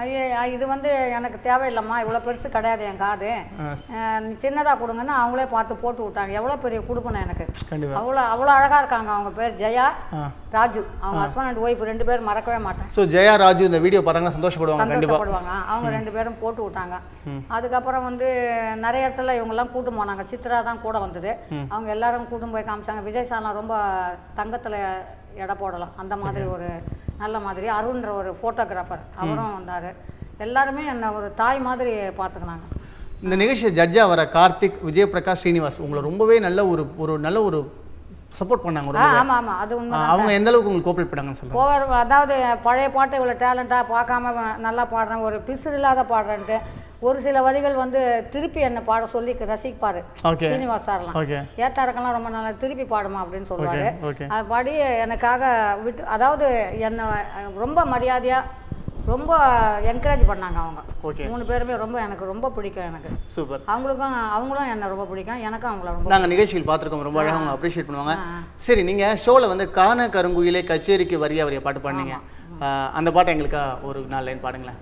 இது வந்து எனக்கு தேவையில்லைம்மா இவ்வளோ பெருசு கிடையாது என் காது ஆ சின்னதாக கொடுங்கன்னு அவங்களே பார்த்து போட்டு விட்டாங்க எவ்வளோ பெரிய கொடுப்பணும் எனக்கு கண்டிப்பா அவ்வளோ அவ்வளோ அழகாக இருக்காங்க அவங்க பேர் ஜெயா ஆ ராஜு அவங்க ஹஸ்பண்ட் அண்ட் ஒய்ஃப் ரெண்டு பேரும் மறக்கவே மாட்டேன் ஸோ ஜெயா ராஜு இந்த வீடியோ பார்த்தாங்கன்னா சந்தோஷப்படுவாங்க கண்டிப்பா சந்தோஷப்படுவாங்க அவங்க ரெண்டு பேரும் போட்டு விட்டாங்க அதுக்கப்புறம் வந்து நிறைய இடத்துல இவங்கெல்லாம் கூட்டம் போனாங்க சித்ரா தான் கூட வந்தது அவங்க எல்லாரும் கூட்டம் போய் காமிச்சாங்க விஜய் சார்லாம் ரொம்ப தங்கத்தில் எடை போடலாம் அந்த மாதிரி ஒரு நல்ல மாதிரி அருண்ன்ற ஒரு ஃபோட்டோகிராஃபர் அவரும் வந்தார் எல்லாருமே என்னை ஒரு தாய் மாதிரி பார்த்துக்கினாங்க இந்த நிகழ்ச்சியை ஜட்ஜா வர கார்த்திக் விஜயபிரகாஷ் ஸ்ரீனிவாஸ் உங்களை ரொம்பவே நல்ல ஒரு ஒரு நல்ல ஒரு சப்போர்ட் பண்ணாங்க ஆ ரொம்ப ஆமாம் ஆமாம் அது உண்மை அவங்க எந்த அளவுக்கு உங்களுக்கு கோஆப்ரேட் பண்ணாங்கன்னு சொல்லுங்க போவார் அதாவது பழைய பாட்டை இவ்வளோ டேலண்டாக பார்க்காம வ- நல்லா பாடுறேன் ஒரு பிசுறு இல்லாத பாடுறேன்ட்டு ஒரு சில வரிகள் வந்து திருப்பி என்னை பாட சொல்லி ரசிப்பார் ஓகே சீனிவாஸ் சார்லாம் ஓகே ஏத்தாருக்கெல்லாம் ரொம்ப நல்லா திருப்பி பாடுமா அப்படின்னு சொல்லுவார் ஓகே ஓகே அது பாடி எனக்காக விட்டு அதாவது என்னை அஹ், ரொம்ப மரியாதையாக ரொம்ப என்கரேஜ் பண்ணாங்க அவங்க ஓகே மூணு பேருமே ரொம்ப எனக்கு ரொம்ப பிடிக்கும் எனக்கு சூப்பர் அவங்களுக்கும் அவங்களும் என்னை ரொம்ப பிடிக்கும் எனக்கும் அவங்கள ரொம்ப நாங்க நிகழ்ச்சியில் பார்த்திருக்கோம் ரொம்ப அழகாக அவங்க அப்ரிஷியேட் பண்ணுவாங்க ஆ, ஆ. சரி நீங்க ஷோல வந்து கான கருங்குயிலே கச்சேரிக்கு வரியா வரிய பாட்டு பாடுனீங்க ஆ, அந்த பாட்டை எங்களுக்கா ஒரு நாலு லைன் பாடுங்களேன்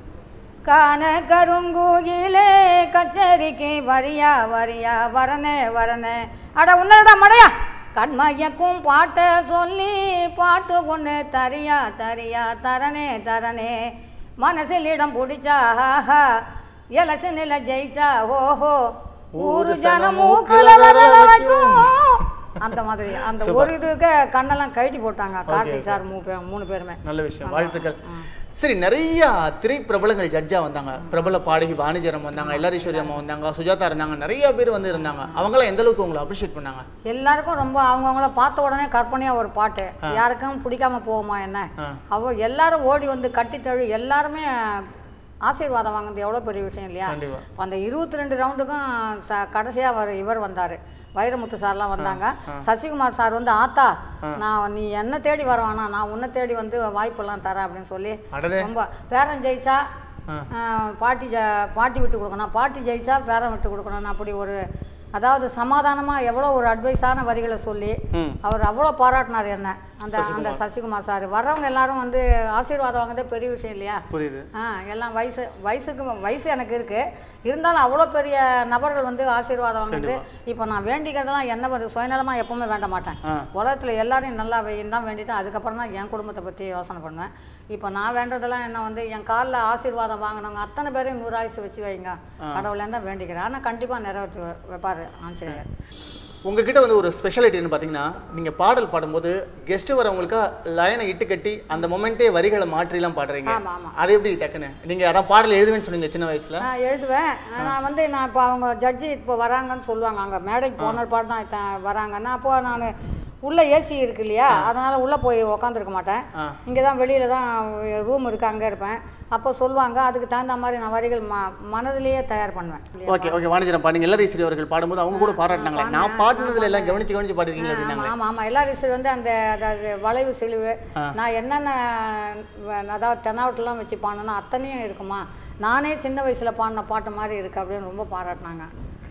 கான கருங்கூயிலே கச்சேரிக்கு வரியா வரியா வரனே வரனே அட உன்னடா மடையா கண்மயக்கும் பாட்டை சொல்லி பாட்டு ஒன்று தரியா தரியா தரனே தரனே மனசில் இடம் பிடிச்சா ஹாஹா எலசனில் ஜெயிச்சா ஓஹோ ஊரு ஜன மூக்குல விரல வைக்கும் அந்த மாதிரி அந்த ஒரு இதுக்கு கண்ணெல்லாம் கழட்டி போட்டாங்க கார்த்திக் சார் மூணு பேர் மூணு பேருமே நல்ல விஷயம் வாழ்த்துக்கள் சரி நிறைய திரைப்பிரபலங்கள் ஜட்ஜா வந்தாங்க பிரபல பாடகி வாணிஜரம் வந்தாங்க எல்லாரீஸ்வரி அம்மா வந்தாங்க சுஜாதா இருந்தாங்க நிறைய பேர் வந்து இருந்தாங்க அவங்களாம் எந்த அளவுக்கு உங்களை அப்ரிஷியேட் பண்ணாங்க எல்லாருக்கும் ரொம்ப அவங்கவுங்கள பார்த்த உடனே கற்பனையாக ஒரு பாட்டு யாருக்கும் பிடிக்காம போகுமா என்ன ஆ. அவ எல்லாரும் ஓடி வந்து கட்டி தழு எல்லாருமே ஆசீர்வாதம் வாங்குறது எவ்வளோ பெரிய விஷயம் இல்லையா கண்டிப்பா அந்த இருபத்தி ரெண்டு ரவுண்டுக்கும் ச கடைசியாக அவர் இவர் வந்தார் வைரமுத்து சார்லாம் வந்தாங்க சசிகுமார் சார் வந்து ஆத்தா நான் நீ என்ன தேடி வரவானா நான் உன்னை தேடி வந்து வாய்ப்பெல்லாம் தரேன் அப்படின்னு சொல்லி அடடே ரொம்ப பேரன் ஜெயிச்சா ஆ. ஆஹ், பாட்டி ஜ பாட்டி விட்டு கொடுக்கணும் பாட்டி ஜெயிச்சா பேரன் விட்டு கொடுக்கணும் அப்படி ஒரு அதாவது சமாதானமாக எவ்வளோ ஒரு அட்வைஸான வரிகளை சொல்லி ம் அவர் அவ்வளோ பாராட்டினார் என்ன அந்த அந்த சசிகுமார் சார் வர்றவங்க எல்லாரும் வந்து ஆசீர்வாதம் வாங்குறதே பெரிய விஷயம் இல்லையா புரியுது ஆ எல்லாம் வயசு வயசுக்கு வயசு எனக்கு இருக்கு இருந்தாலும் அவ்வளோ பெரிய நபர்கள் வந்து ஆசீர்வாதம் வாங்குறது இப்போ நான் வேண்டிக்கிறதெல்லாம் என்ன வருது சுயநலமாக எப்பவுமே வேண்ட மாட்டேன் ஆ உலகத்தில் எல்லாரையும் நல்லா வைன்னு தான் வேண்டிட்டு அதுக்கப்புறம் தான் என் குடும்பத்தை பற்றி யோசனை பண்ணுவேன் இப்போ நான் வேண்டதெல்லாம் என்ன வந்து என் காலில் ஆசீர்வாதம் வாங்கினவங்க அத்தனை பேரையும் நூறு ஆயுசு வச்சு வைங்க கடவுளேன்னு தான் வேண்டிக்கிறேன் ஆனால் கண்டிப்பாக நிறைவேற்றி வை- வைப்பாரு ஆஞ்சநேயர் உங்ககிட்ட வந்து ஒரு ஸ்பெஷாலிட்டின்னு பார்த்தீங்கன்னா நீங்கள் பாடல் பாடும்போது கெஸ்ட் வரவங்களுக்கு லைனை இட்டு கட்டி அந்த மொமெண்ட்டே வரிகளை மாற்றிலாம் பாடுறீங்க ஆமாம் ஆமாம் அது எப்படி டக்குன்னு நீங்கள் அதான் பாடல் எழுதுவேன்னு சொன்னீங்க சின்ன வயசுல நான் எழுதுவேன் நான் வந்து நான் இப்போ அவங்க ஜட்ஜி இப்போ வராங்கன்னு சொல்லுவாங்க அங்கே மேடைக்கு போன பாட்டு தான் இத்த- வராங்கன்னா அப்போ நான் உள்ளே ஏசி இருக்கு இல்லையா அதனால் உள்ளே போய் உக்காந்துருக்க மாட்டேன் ஆ இங்கே தான் வெளியில் தான் ரூம் இருக்கு அங்கே இருப்பேன் அப்போ சொல்லுவாங்க அதுக்கு தகுந்த மாதிரி நான் வரிகள் ம மனதிலேயே தயார் பண்ணுவேன் ஓகே ஓகே வாணிஜரம் பாடுங்க எல்லாரும் சரி அவர்கள் பாடும்போது அவங்க கூட பாராட்டினாங்களே நான் பாடினதுல எல்லாம் கவனிச்சு கவனிச்சு பாடிருக்கீங்களா அப்படின்னாங்க ஆமாம் ஆமாம் எல்லா ரிசல்ட் வந்து அந்த அதாவது வளைவு சிலுவு நான் என்னென்ன வ- அதாவது தென்னாவட்டெல்லாம் வச்சு பாடினேன்னா அத்தனையும் இருக்குமா நானே சின்ன வயசில் பாடின பாட்டு மாதிரி இருக்கு அப்படின்னு ரொம்ப பாராட்டினாங்க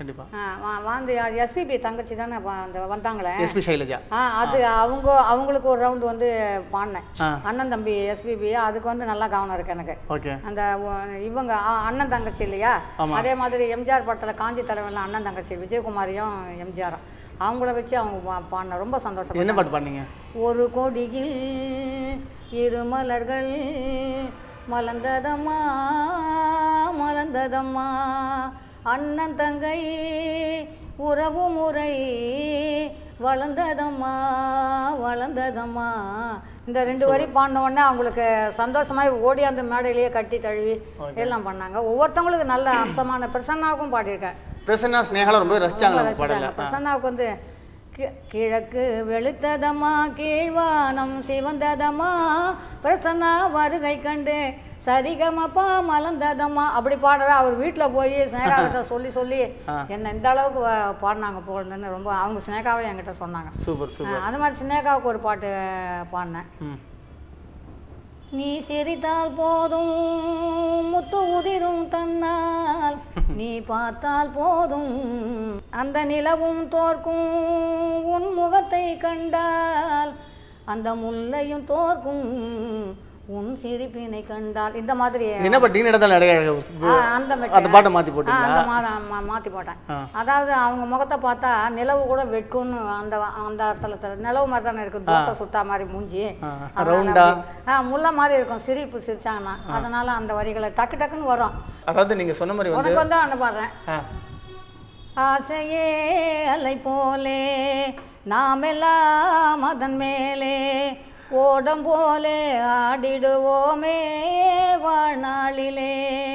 கண்டிப்பா ஆ, வா- வந்து எஸ்பிபி தங்கச்சி தானே வ- அந்த வந்தாங்களே எஸ்பி சைலஜா ஆ அது அவங்க அவங்களுக்கு ஒரு ரவுண்டு வந்து பாடினேன் ஆ. அண்ணன் தம்பி எஸ்பிபி அதுக்கு வந்து நல்லா கவனம் இருக்கு எனக்கு ஓகே அந்த ஒ- இவங்க ஆ, அண்ணன் தங்கச்சி இல்லையா ஆமா. அதே மாதிரி எம்ஜிஆர் படத்தில் காஞ்சி தலைவன்ல அண்ணன் தங்கச்சி விஜயகுமாரியும் எம்ஜிஆரும் அவங்கள வச்சு அவங்க பா- பாடின ரொம்ப சந்தோஷம் என்ன பாட்டு பாடுனீங்க ஒரு கொடியில் இரு மலர்கள் மலர்ந்ததம்மா மலர்ந்ததம்மா அண்ணன் தங்கை உறவு முறை வளர்ந்ததம்மா வளர்ந்ததம்மா இந்த ரெண்டு வரி பாடின உடனே அவங்களுக்கு சந்தோஷமாய் ஓடி அந்த மேடையிலேயே கட்டி தழுவி எல்லாம் பண்ணாங்க ஒவ்வொருத்தவங்களுக்கு நல்ல அம்சமான பிரசன்னாவுக்கும் பாடியிருக்கேன் பிரசன்னா ஸ்னேகால ரொம்ப ரசிச்சாங்க ரொம்ப நம்ம பாடல ரசிச்சாங்க. பிரசன்னாவுக்கு வந்து கி- கிழக்கு வெளுத்ததம்மா கீழ்வானம் சிவந்ததம்மா பிரசன்னா வருகை கண்டு சரிகமப்பா மலர்ந்ததம்மா அப்படி பாடுற அவர் வீட்டில் போய் ஸ்னேகாவிட்ட சொல்லி சொல்லி ஆ. என்ன இந்த அளவுக்கு வ- பாடினாங்க போலன்னு ரொம்ப அவங்க ஸ்னேகாவை என்கிட்ட சொன்னாங்க சூப்பர் சூப்பர் ஆ, அது மாதிரி ஸ்னேகாவுக்கு ஒரு பாட்டு பாடினேன் ம் நீ சிரித்தால் போதும் முத்து உதிரும் தன்னால் நீ பார்த்தால் போதும் அந்த நிலவும் தோற்கும் உன் முகத்தை கண்டால் அந்த முல்லையும் தோற்கும் உன் சிரிப்பினை கண்டால் இந்த மாதிரி என்ன பாட்டு நடந்தாலும் நிறைய ஆ, அந்த மெட்டு. அந்த பாட்டை மாத்தி ஆ, போட்டீங்களா அந்த மா- மா- மாத்தி போட்டேன் ஆ. அதாவது அவங்க முகத்தை பார்த்தா நிலவு கூட வெட்கும்னு அந்த அந்த அர்த்தத்துல நிலவு மாதிரி தானே இருக்கு தோசை சுட்டா மாதிரி மூஞ்சி ஆ, அதனால ரவுண்டா. அப்படி- ஆ முல்லை மாதிரி இருக்கும் சிரிப்பு சிரிச்சாங்கன்னா அதனால அந்த வரிகளை டக்கு டக்குன்னு வரும் அதாவது நீங்க சொன்ன மாதிரி வந்து உனக்கு வந்து அனுப்புறேன் ஆ, ஆசையே அலை போலே நாமெல்லாம் அதன் மேலே ஓடம் போலே ஆடிடுவோமே வாழ்நாளிலே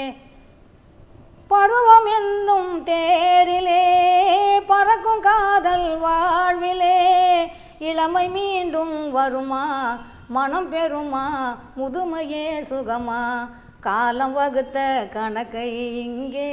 பருவம் என்னும் தேரிலே பறக்கும் காதல் வாழ்விலே இளமை மீண்டும் வருமா மனம் பெறுமா முதுமையே சுகமா காலம் வகுத்த கணக்கை இங்கே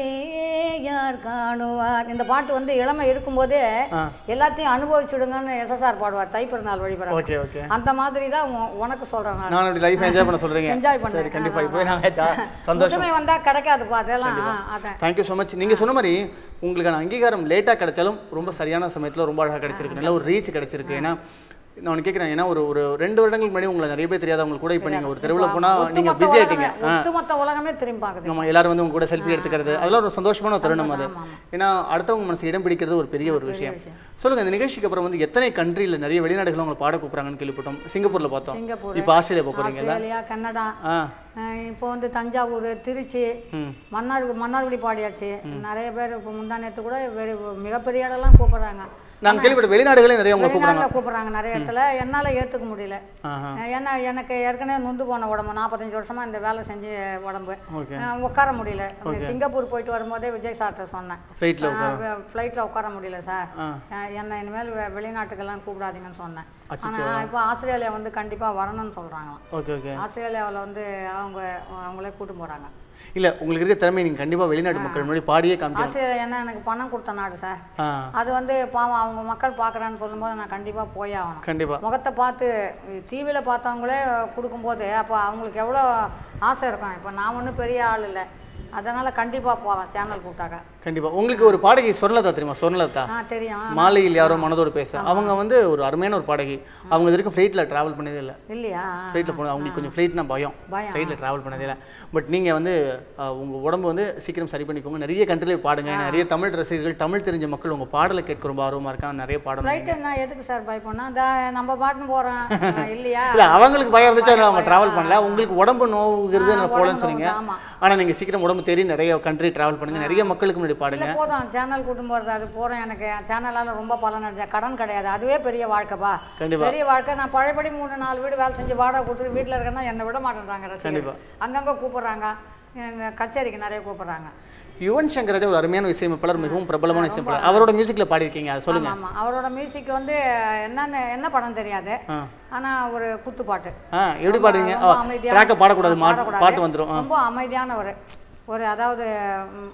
யார் காணுவார் இந்த பாட்டு வந்து இளமை இருக்கும்போதே ஆ. எல்லாத்தையும் அனுபவிச்சுடுங்கன்னு எஸ்எஸ்ஆர் பாடுவார் தைப்பிறநாள் வழிபடுற ஓகே ஓகே அந்த மாதிரி தான் உ- உனக்கு சொல்றேன் நான் நான் அப்படி லைஃப் என்ஜாய் பண்ண சொல்றீங்க என்ஜாய் பண்ணேன் சரி கண்டிப்பா அதான், இப்போ நாங்க ஜா- சந்தோஷம் முதுமை வந்தா கிடைக்காதுப்பா அதெல்லாம் அதான் தேங்க்யூ ஸோ மச் நீங்கள் சொன்ன மாதிரி உங்களுக்கான அங்கீகாரம் லேட்டாக கிடைச்சாலும் ரொம்ப சரியான சமயத்தில் ரொம்ப அழகாக கிடைச்சிருக்கு நல்ல ஒரு ரீச் கிடைச்சிருக்கு ஏன்னா நான் ஒன்று கேட்குறேன் ஏன்னா ஒரு ஒரு ரெண்டு வருடங்களுக்கு முன்னாடி உங்களை நிறைய பேர் தெரியாதவங்க கூட இப்போ நீங்கள் ஒரு தெருவில் போனால் நீங்கள் ஒட்டுமொத்த பிஸி ஆயிட்டீங்க உலகமே- ஒட்டுமொத்த உலகமே திரும்பி பார்க்குது நம்ம எல்லாரும் வந்து உங்க கூட செல்ஃபி எடுத்துக்கிறது அதெல்லாம் ஒரு சந்தோஷமான ஒரு தருணம் அது ஆமா, ஆமா. ஏன்னா அடுத்தவங்க மனசு இடம் பிடிக்கிறது ஒரு பெரிய ஒரு விஷயம் சொல்லுங்க இந்த நிகழ்ச்சிக்கு அப்புறம் வந்து எத்தனை கண்ட்ரியில் நிறைய வெளிநாடுகள் உங்களை பாட கூப்பிட்றாங்கன்னு கேள்விப்பட்டோம் சிங்கப்பூர்ல பார்த்தோம் சிங்கப்பூர் இப்போ ஆஸ்திரேலியா போக போறீங்களா ஆஸ்திரேலியா கனடா ஆ அஹ் இப்போ வந்து தஞ்சாவூர் திருச்சி ம் மன்னார் மன்னார்குடி பாடியாச்சு நிறைய பேர் இப்போ முந்தானத்து கூட வெறு மிகப்பெரிய இடம்லாம் கூப்பிடுறாங்க நாங்கள் கேள்விப்பட்ட வெளிநாடுகளே நிறைய உங்களை கூப்பிட்றாங்க வெளிநாட்டில் கூப்பிடுறாங்க நிறைய இடத்துல என்னால் ஏற்றுக்க முடியல ஆஹா அஹ் ஏன்னா எனக்கு ஏற்கனவே நொந்து போன உடம்பு நாற்பத்தஞ்சு வருஷமா இந்த வேலை செஞ்சு உடம்பு ஓகே அஹ் உட்கார முடியல சிங்கப்பூர் போயிட்டு வரும்போதே விஜய் சார்ட்ட சொன்னேன் ஃப்ளைட்டில் ஃப்ளைட்டில் உட்கார முடியல சார் ஆ அஹ் என்னை இனிமேல் வெ- வெளிநாட்டுக்கெல்லாம் கூப்பிடாதீங்கன்னு சொன்னேன் அச்சச்சோ. ஆனால் இப்போ ஆஸ்திரேலியா வந்து கண்டிப்பாக வரணும்னு சொல்கிறாங்களாம் ஓகே ஓகே ஆஸ்திரேலியாவில் வந்து அவங்க அவங்களே கூட்டு போகிறாங்க இல்ல உங்களுக்கு இருக்க திறமை நீங்க கண்டிப்பா வெளிநாட்டு மக்கள் முன்னாடி பாடியே காமிக்கணும் ஆஸ்திரேலியா என்ன எனக்கு பணம் கொடுத்த நாடு சார் ஆ அது வந்து பாவம் அவங்க மக்கள் பார்க்குறான்னு சொல்லும்போது நான் கண்டிப்பாக போய் ஆகணும் கண்டிப்பா முகத்தை பார்த்து டிவியில் பார்த்தவங்களே கொடுக்கும்போது அப்போ அவங்களுக்கு எவ்வளோ ஆசை இருக்கும் இப்போ நான் ஒன்றும் பெரிய ஆள் இல்லை அதனால் கண்டிப்பாக போவேன் சேனல் கூப்பிட்டாக்க கண்டிப்பா உங்களுக்கு ஒரு பாடகி சொர்ணலதா தெரியுமா சொர்ணலதா ஆ தெரியும் மாலையில் யாரோ மனதோடு பேச அவங்க வந்து ஒரு அருமையான ஒரு பாடகி அவங்க இது வரைக்கும் ஃப்ளைட்டில் ட்ராவல் பண்ணதே இல்லை இல்லையா ஃப்ளைட்டில் போனது அவங்களுக்கு கொஞ்சம் ஃப்ளைட்னா பயம் பயம் ஃப்ளைட்டில் ட்ராவல் பண்ணதே இல்லை பட் நீங்கள் வந்து அஹ், உங்க உடம்பு வந்து சீக்கிரம் சரி பண்ணிக்கோங்க நிறைய கண்ட்ரிலே பாடுங்க நிறைய தமிழ் ரசிகர்கள் தமிழ் தெரிஞ்ச மக்கள் உங்க பாடலை கேட்க ரொம்ப ஆர்வமா இருக்காங்க நிறைய பாடணும் ஃப்ளைட்டு நான் எதுக்கு சார் பயப்படணும் இந்த நம்ம பாட்டுன்னு போகிறோம் இல்லையா இல்ல அவங்களுக்கு பயம் இருந்துச்சு அதனால அவங்க டிராவல் பண்ணல உங்களுக்கு உடம்பு நோவுகிறது நான் போலன்னு உடம்பு சொன்னீங்க ஆமா. ஆனா நீங்க சீக்கிரம் உடம்பு தேறி நிறைய கண்ட்ரி டிராவல் பண்ணுங்க நிறைய மக்களுக்கு முன்னாடி பாடுங்க இல்லை போதும் சேனல் கூட்டும் போகிறது அது போகிறேன் எனக்கு சேனலால் ரொம்ப பலன் அடைஞ்சேன் கடன் கிடையாது அதுவே பெரிய வாழ்க்கைப்பா கண்டிப்பா. பெரிய வாழ்க்கை நான் பழையபடி மூணு நாலு வீடு வேலை செஞ்சு வாடகை கொடுத்துட்டு வீட்டில் இருக்கேன்னா என்னை விட மாட்டேன்றாங்க கண்டிப்பா. ரசிகர் அங்கங்கே கூப்பிட்றாங்க எங்க கச்சேரிக்கு நிறைய கூப்பிட்றாங்க யுவன் சங்கர் ராஜா ஒரு அருமையான இசையமைப்பாளர் மிகவும் பிரபலமான இசையமைப்பாளர் அவரோட மியூசிக்ல பாடிருக்கீங்க அதை சொல்லுங்க ஆமாம் அவரோட மியூசிக் வந்து என்னன்னு என்ன படம் தெரியாது ஆ. ஆனால் ஒரு குத்துப்பாட்டு ஆ எப்படி பாடுவீங்க ரொம்ப அமைதியான- ட்ராக்கை பாடக்கூடாது மா- பாடக்கூடாது. பாட்டு வந்துரும் ஆ. ரொம்ப அமைதியான ஒரு ஒரு அதாவது ம்,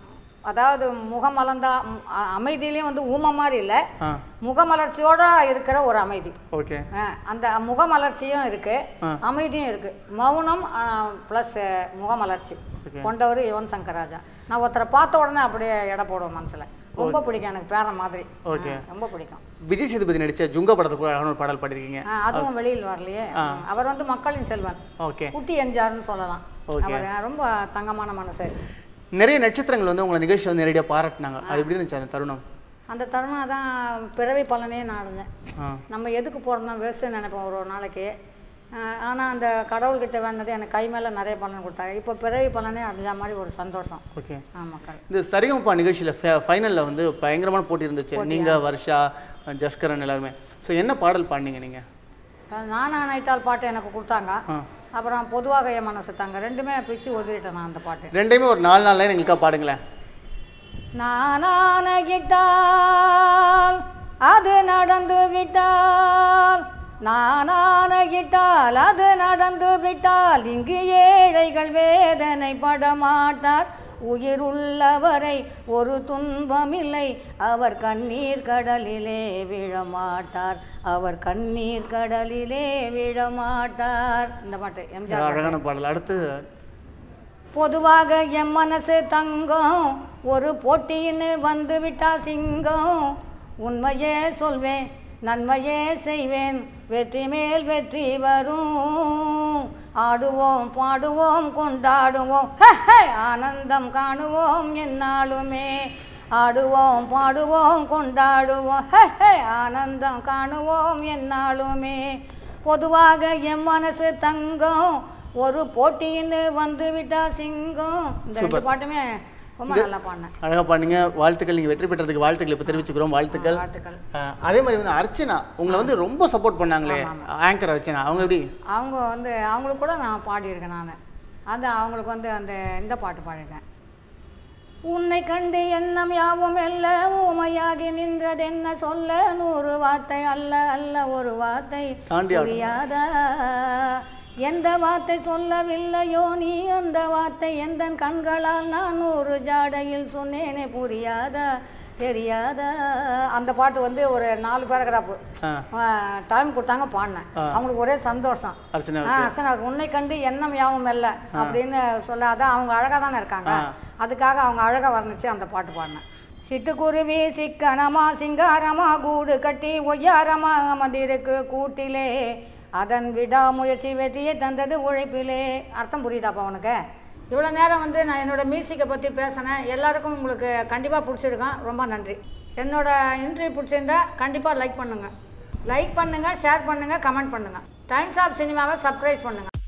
அதாவது முகமலர்ந்தா ம், அ- அமைதியிலையும் வந்து ஊமை மாதிரி இல்லை ஆ முகமலர்ச்சியோட இருக்கிற ஒரு அமைதி ஓகே ஆ, அந்த முகமலர்ச்சியும் இருக்கு ஆ. அமைதியும் இருக்கு மௌனம் ப்ளஸ் முகமலர்ச்சி கொண்டவர் யுவன் சங்கர் ராஜா நான் ஒருத்தரை பார்த்த உடனே அப்படியே எடை போடுவேன் மனசுல ரொம்ப பிடிக்கும் எனக்கு பேர மாதிரி ஓகே. ஆ, ரொம்ப பிடிக்கும் விஜய் சேதுபதி நடிச்ச ஜுங்கா படத்துக்கு கூட அழகான ஒரு பாடல் பாடிருக்கீங்க ஆ, அதுவும் வெளியில் வரலையே அவர் வந்து மக்களின் செல்வன் ஓகே குட்டி எம்ஜிஆர்னு சொல்லலாம் ஓகே. அவர் ரொம்ப தங்கமான மனசு நிறைய நட்சத்திரங்கள் வந்து உங்களை நிகழ்ச்சி வந்து நேரடியாக பாராட்டினாங்க அது எப்படி இருந்துச்சு அந்த தருணம் அந்த தருணம் தான் பிறவி பலனே நான் அடைஞ்சேன் ஆ நம்ம எதுக்கு போகிறோம் வேஸ்ட்டுன்னு நினைப்போம் ஒரு ஒரு நாளைக்கு ஆனால் அந்த கடவுள்கிட்ட வேண்டது எனக்கு கை மேலே நிறைய பலன் கொடுத்தாங்க இப்போ பிறவி பலனே அடைஞ்ச மாதிரி ஒரு சந்தோஷம் ஓகே ஆமாக்கள் இந்த சரிகமப்பா நிகழ்ச்சியில் ஃபைனலில் வந்து பயங்கரமான போட்டி இருந்துச்சு நீங்கள் வர்ஷா ஜஸ்கரன் எல்லாருமே ஸோ என்ன பாடல் பாடினீங்க நீங்கள் நானா நினைத்தால் பாட்டு எனக்கு கொடுத்தாங்க ஆ அப்புறம் பொதுவாக என் மனசு தாங்க ரெண்டுமே பிச்சு ஒதுக்கிட்டேன் நான் அந்த பாட்டு ரெண்டையுமே ஒரு நாலு நாள் லைன் எங்களுக்காக பாடுங்களேன் நானானகிட்டால் அது நடந்து விட்டால் நானானகிட்டால் அது நடந்து விட்டால் இங்கு ஏழைகள் வேதனை படமாட்டார் உயிர் உள்ளவரை ஒரு துன்பமில்லை அவர் கண்ணீர் கடலிலே விழமாட்டார் அவர் கண்ணீர் கடலிலே விழமாட்டார் இந்த பாட்டு எம்ஜிஆர் பாட்டு. அழகான பாடல் அடுத்து பொதுவாக என் மனசு தங்கம் ஒரு போட்டின்னு வந்து விட்டா சிங்கம் உண்மையே சொல்வேன் நன்மையே செய்வேன் வெற்றி மேல் வெற்றி வரும் ஆடுவோம் பாடுவோம் கொண்டாடுவோம் ஹே, ஹே, ஆனந்தம் காணுவோம் என்னாலுமே ஆடுவோம் பாடுவோம் கொண்டாடுவோம் ஹே, ஹே, ஆனந்தம் காணுவோம் என்னாலுமே பொதுவாக என் மனசு தங்கம் ஒரு போட்டின்னு வந்து விட்டா சிங்கம் இந்த ரெண்டு பாட்டுமே ரொம்ப நல்லா பாடினேன் அழகாக பாடுங்க வாழ்த்துக்கள் நீங்கள் வெற்றி பெற்றதுக்கு வாழ்த்துக்கள் இப்போ தெரிவிச்சுக்கிறோம் வாழ்த்துக்கள் வாழ்த்துக்கள் அஹ், அதே மாதிரி வந்து அர்ச்சனா உங்களை வந்து ரொம்ப சப்போர்ட் பண்ணாங்களே ஆங்கர் அர்ச்சனா அவங்க எப்படி அவங்க வந்து அவங்களுக்கு கூட நான் பாடியிருக்கேன் நான் அது அவங்களுக்கு வந்து அந்த இந்த பாட்டு பாடியிருக்கேன் உன்னை கண்டு எண்ணம் யாவும் எல்ல ஊமையாகி நின்றதென்ன சொல்ல நூறு வார்த்தை அல்ல அல்ல ஒரு வார்த்தை தாண்டி ஆடணும். புரியாதா எந்த வார்த்தை சொல்லவில்லையோ நீ அந்த வார்த்தை எந்த கண்களால் நான் நூறு ஜாடையில் சொன்னேனே புரியாதா தெரியாதா அந்த பாட்டு வந்து ஒரு நாலு பேராகிராஃபு ஆ டைம் கொடுத்தாங்க பாடினேன் அவங்களுக்கு ஒரே சந்தோஷம் அர்ச்சனா ஆ அர்ச்சனாவுக்கு உன்னை கண்டு எண்ணம் யாவும் இல்லை அப்படின்னு சொல்லாத அவங்க அழகாக தானே இருக்காங்க அதுக்காக அவங்க அழகாக வர்ணிச்சு அந்த பாட்டு பாடினேன் சிட்டுக்குருவி சிக்கனமா சிங்காரமா கூடு கட்டி ஒய்யாரமா அமர்ந்திருக்கு கூட்டிலே அதன் விடாமுயற்சி வெற்றியை தந்தது உழைப்பிலே அர்த்தம் புரியுதாப்பா உனக்கு இவ்வளோ நேரம் வந்து நான் என்னோட மியூசிக்கை பற்றி பேசினேன் எல்லாருக்கும் உங்களுக்கு கண்டிப்பாக பிடிச்சிருக்கான் ரொம்ப நன்றி என்னோட இன்டர்வியூ பிடிச்சிருந்தா கண்டிப்பாக லைக் பண்ணுங்கள் லைக் பண்ணுங்கள் ஷேர் பண்ணுங்கள் கமெண்ட் பண்ணுங்கள் டைம்ஸ் ஆஃப் சினிமாவை சப்ஸ்கிரைப் பண்ணுங்கள்